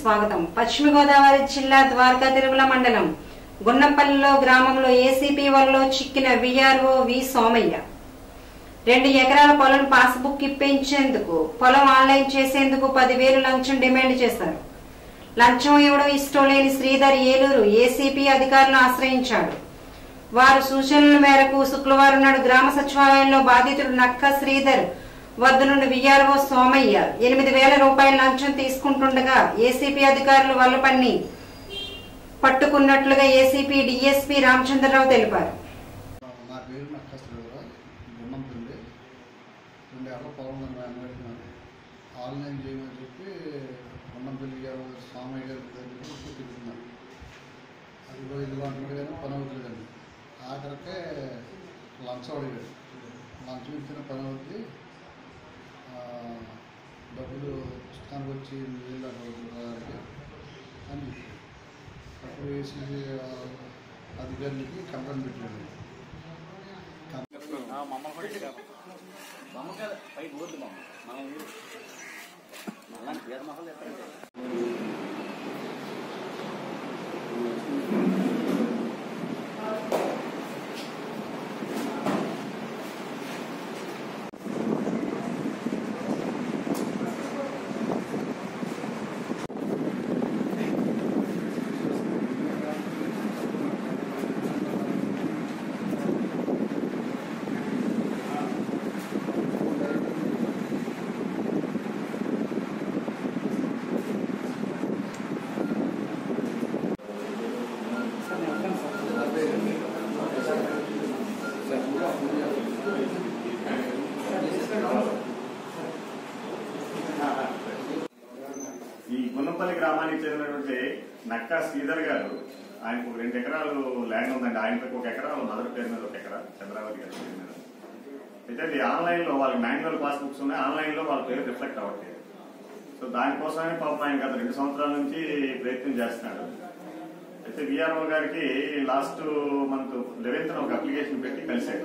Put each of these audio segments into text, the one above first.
స్వాగతం పశ్చిమ గోదావరి జిల్లా ద్వారకా తిరుమల మండలం గున్నపల్లిలో గ్రామంలో ఏసీపీ వలలో చిక్కిన విఆర్ఓ వి సోమయ్య రెండు ఎకరాల పొలం పాస్బుక్ ఇప్పించేందుకు పొలం ఆన్లైన్ చేసేందుకు పదివేలు లంచం డిమాండ్ చేశారు లంచం ఇవ్వడం ఇష్టం లేని శ్రీధర్ ఏలూరు ఏసీపీ అధికారులను ఆశ్రయించాడు వారు సూచనల మేరకు శుక్రవారం నాడు గ్రామ సచివాలయంలో బాధితుడు నక్క శ్రీధర్ వద్ద నుండి విఆర్ఓ సోమయ్య ఎనిమిది వేల రూపాయల లంచం తీసుకుంటుండగా ఏసీపీ అధికారులు వల్లపన్ని పట్టుకున్నట్లుగా ఏసీపీ డిఎస్పీ రామచంద్రరావు తెలిపారు నా పేరు నక్కశ్రీరావు గున్నంపల్లి రెండు ఎకరాల పొలం ఉంది వెంకటనాథ్ ఆన్లైన్ చేయమని చెప్పి గున్నంపల్లి గారు స్వామి గారి దగ్గర తిరుగుతున్నారు అది ఐదు గంటలు కానీ పని అవుతుందండి ఆఖరికే లంచం అడిగాడు లంచం ఇచ్చిన పని అవుతుంది ఆ, డబ్బులు పుస్తకానికి వచ్చి నీళ్ళు అడగడానికి అని చెప్పి అప్పుడు వేసి అధికారులకి కంప్లైంట్ పెట్టాడు ఈ గున్నపల్లి గ్రామానికి చెందినటువంటి నక్కా శ్రీధర్ గారు ఆయనకు ఒక రెండు ఎకరాలు ల్యాండ్ ఉందండి ఆయనకు ఒక ఎకరా వాళ్ళ మదర్ పేరు మీద ఒక ఎకరా చంద్రావతి గారి పేరు మీద అయితే అది ఆన్లైన్ లో వాళ్ళకి మాన్యువల్ పాస్బుక్స్ ఉన్నాయి ఆన్లైన్ లో వాళ్ళ పేరు రిఫ్లెక్ట్ అవ్వట్లేదు సో దానికోసమే పాపం ఆయన గత రెండు సంవత్సరాల నుంచి ప్రయత్నం చేస్తున్నాడు అయితే విఆర్ఓ గారికి లాస్ట్ మంత్ లెవెన్త్ ఒక అప్లికేషన్ పెట్టి కలిశాడు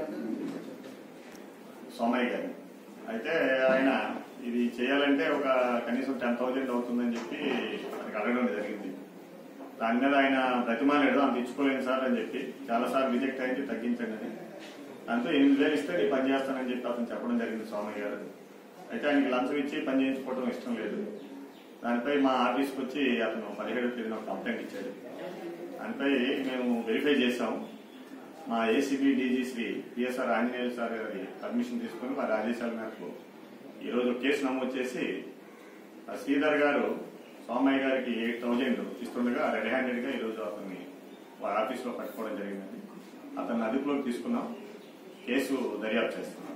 సోమయ్య గారిని అయితే ఆయన ఇది చేయాలంటే ఒక కనీసం టెన్ థౌజండ్ అవుతుందని చెప్పి మనకి అడగడం జరిగింది దాని మీద ఆయన ప్రతిమానాడు అంత ఇచ్చుకోలేను సార్ అని చెప్పి చాలా సార్లు రిజెక్ట్ అయింది తగ్గించండి అని దాంతో ఎనిమిది వేలు ఇస్తే నేను పని చేస్తానని చెప్పి అతను చెప్పడం జరిగింది సోమయ్య గారు అయితే ఆయనకి లంచం ఇచ్చి పని చేయించుకోవడం ఇష్టం లేదు దానిపై మా ఆఫీస్కి వచ్చి అతను పదిహేడు తేదీన ఒక కంప్లైంట్ ఇచ్చాడు దానిపై మేము వెరిఫై చేశాము మా ACB DG Shri PSR Anjaneyulu sir గారి పర్మిషన్ తీసుకుని వారి ఆదేశాల మేరకు ఈ రోజు కేసు నమోదు చేసి ఆ శ్రీధర్ గారు సోమయ్య గారికి ఎయిట్ థౌజండ్ ఇస్తుండగా రెడ్ హ్యాండెడ్ గా ఈ రోజు అతన్ని వారి ఆఫీస్ లో పట్టుకోవడం జరిగిందండి అతన్ని అదుపులోకి తీసుకున్నాం కేసు దర్యాప్తు చేస్తున్నాం